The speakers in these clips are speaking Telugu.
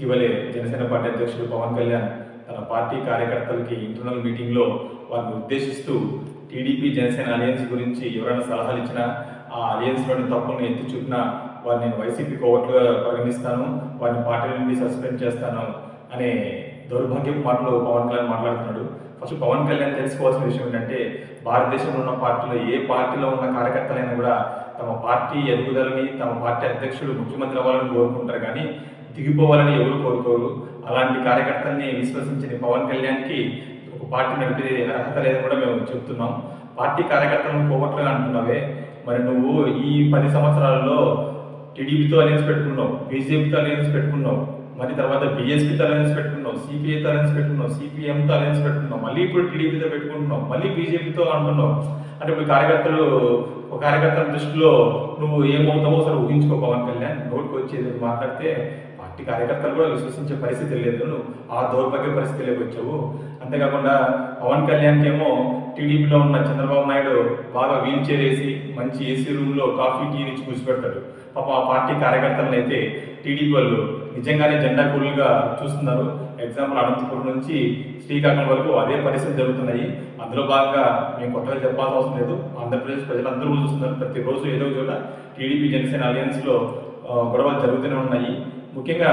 ఇటీవలే జనసేన పార్టీ అధ్యక్షుడు పవన్ కళ్యాణ్ తన పార్టీ కార్యకర్తలకి ఇంటర్నల్ మీటింగ్లో వారిని ఉద్దేశిస్తూ టీడీపీ జనసేన అలయన్స్ గురించి ఎవరైనా సలహాలు ఇచ్చినా ఆ అలయన్స్లోని తప్పులను ఎత్తి చూపినా వారిని నేను వైసీపీ కోవట్లుగా పరిగణిస్తాను వారిని పార్టీ నుండి సస్పెండ్ చేస్తాను అనే దౌర్భాగ్యపు మాటలు పవన్ కళ్యాణ్ మాట్లాడుతున్నాడు ఫస్ట్ పవన్ కళ్యాణ్ తెలుసుకోవాల్సిన విషయం ఏంటంటే భారతదేశంలో ఉన్న పార్టీలో ఏ పార్టీలో ఉన్న కార్యకర్తలైనా కూడా తమ పార్టీ ఎదుగుదలని తమ పార్టీ అధ్యక్షుడు ముఖ్యమంత్రి అవ్వాలని కోరుకుంటారు కానీ దిగిపోవాలని ఎవరు కోరుకోరు అలాంటి కార్యకర్తల్ని విశ్వసించిన పవన్ కళ్యాణ్కి ఒక పార్టీ నడిపే అర్హత లేదని కూడా మేము చెప్తున్నాం పార్టీ కార్యకర్తలను పోగొట్టుగా అంటున్నావే మరి నువ్వు ఈ పది సంవత్సరాలలో టీడీపీతో అలయన్స్ పెట్టుకున్నావు బీజేపీతో అలయన్స్ పెట్టుకున్నావు మరి తర్వాత బీఎస్పీతో అలయన్స్ పెట్టుకున్నావు సిపిఐతో అలయన్స్ పెట్టుకున్నావు సిపిఎంతో అలయన్స్ పెట్టుకున్నావు మళ్ళీ ఇప్పుడు టీడీపీతో పెట్టుకుంటున్నావు మళ్ళీ బీజేపీతో అంటున్నావు అంటే ఇప్పుడు కార్యకర్తలు ఒక కార్యకర్తల దృష్టిలో నువ్వు ఏమవుతావో అసలు ఊహించుకో పవన్ కళ్యాణ్ నోటికి వచ్చేది మాట్లాడితే పార్టీ కార్యకర్తలు కూడా విశ్వసించే పరిస్థితి లేదు నువ్వు ఆ దౌర్భాగ్య పరిస్థితిలోకి వచ్చావు అంతేకాకుండా పవన్ కళ్యాణ్కి ఏమో టీడీపీలో ఉన్న చంద్రబాబు నాయుడు బాగా వీల్ చైర్ వేసి మంచి ఏసీ రూమ్లో కాఫీ టీ ఇచ్చి కూర్చోపెడతాడు పాప ఆ పార్టీ కార్యకర్తలను అయితే టీడీపీ వాళ్ళు నిజంగానే జెండా కూలుగా చూస్తున్నారు ఎగ్జాంపుల్ అనంతపురం నుంచి శ్రీకాకుళం వరకు అదే పరిస్థితి జరుగుతున్నాయి అందులో భాగంగా మేము కొత్తగా చెప్పాల్సిన అవసరం లేదు ఆంధ్రప్రదేశ్ ప్రజలందరూ చూస్తున్నారు ప్రతిరోజు ఏదో ఒక చోట టీడీపీ జనసేన అలయన్స్లో ఆ, గొడవలు జరుగుతూనే ఉన్నాయి ముఖ్యంగా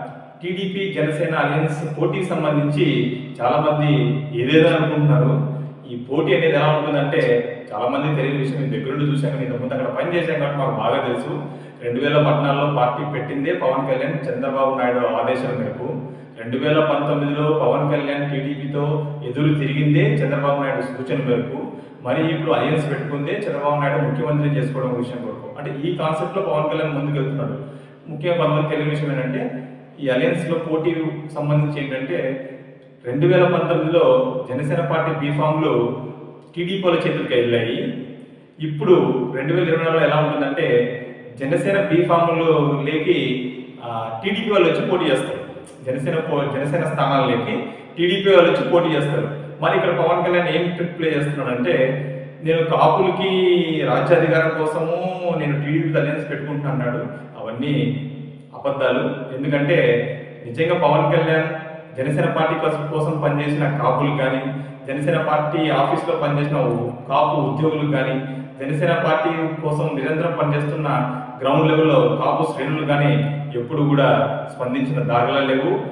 టీడీపీ జనసేన అలయన్స్ పోటీకి సంబంధించి చాలా మంది ఏదేదో అనుకుంటున్నారు ఈ పోటీ అనేది ఎలా ఉంటుందంటే చాలా మంది తెలియని విషయం నేను దగ్గరుండి చూశాను నేను ముందు అక్కడ పని చేశాను కాబట్టి మాకు బాగా తెలుసు రెండు వేల పద్నాలుగులో పార్టీ పెట్టిందే పవన్ కళ్యాణ్ చంద్రబాబు నాయుడు ఆదేశాల మేరకు రెండు వేల పంతొమ్మిదిలో పవన్ కళ్యాణ్ టీడీపీతో ఎదురు తిరిగిందే చంద్రబాబు నాయుడు సూచన మేరకు మరి ఇప్పుడు అలయన్స్ పెట్టుకుందే చంద్రబాబు నాయుడు ముఖ్యమంత్రి చేసుకోవడం విషయం కొరకు అంటే ఈ కాన్సెప్ట్ లో పవన్ కళ్యాణ్ ముందుకు వెళ్తున్నాడు ముఖ్యంగా కొంతమంది తెలియని విషయం ఏంటంటే ఈ అలయన్స్ లో పోటీ సంబంధించి ఏంటంటే రెండు వేల పంతొమ్మిదిలో జనసేన పార్టీ బీఫామ్లు టీడీపీ వాళ్ళ చేతులకి వెళ్ళాయి ఇప్పుడు రెండు వేల ఇరవై నాలుగులో ఎలా ఉంటుందంటే జనసేన బీఫామ్లు లేకి టీడీపీ వాళ్ళు వచ్చి పోటీ చేస్తారు జనసేన పో- జనసేన స్థానాల్లోకి టీడీపీ వాళ్ళు వచ్చి పోటీ చేస్తారు మరి ఇక్కడ పవన్ కళ్యాణ్ ఏం ట్రిక్ ప్లే చేస్తున్నాడంటే నేను కాపులకి రాజ్యాధికారం కోసము నేను టీడీపీ అలయన్స్ పెట్టుకుంటున్నాడు అవన్నీ అబద్ధాలు ఎందుకంటే నిజంగా పవన్ కళ్యాణ్ జనసేన పార్టీ కోసం కోసం పనిచేసిన కాపులకు కానీ జనసేన పార్టీ ఆఫీస్లో పనిచేసిన ఉ- కాపు ఉద్యోగులకు కానీ జనసేన పార్టీ కోసం నిరంతరం పనిచేస్తున్న గ్రౌండ్ లెవెల్లో కాపు శ్రేణులు కానీ ఎప్పుడు కూడా స్పందించిన దాఖలా లేవు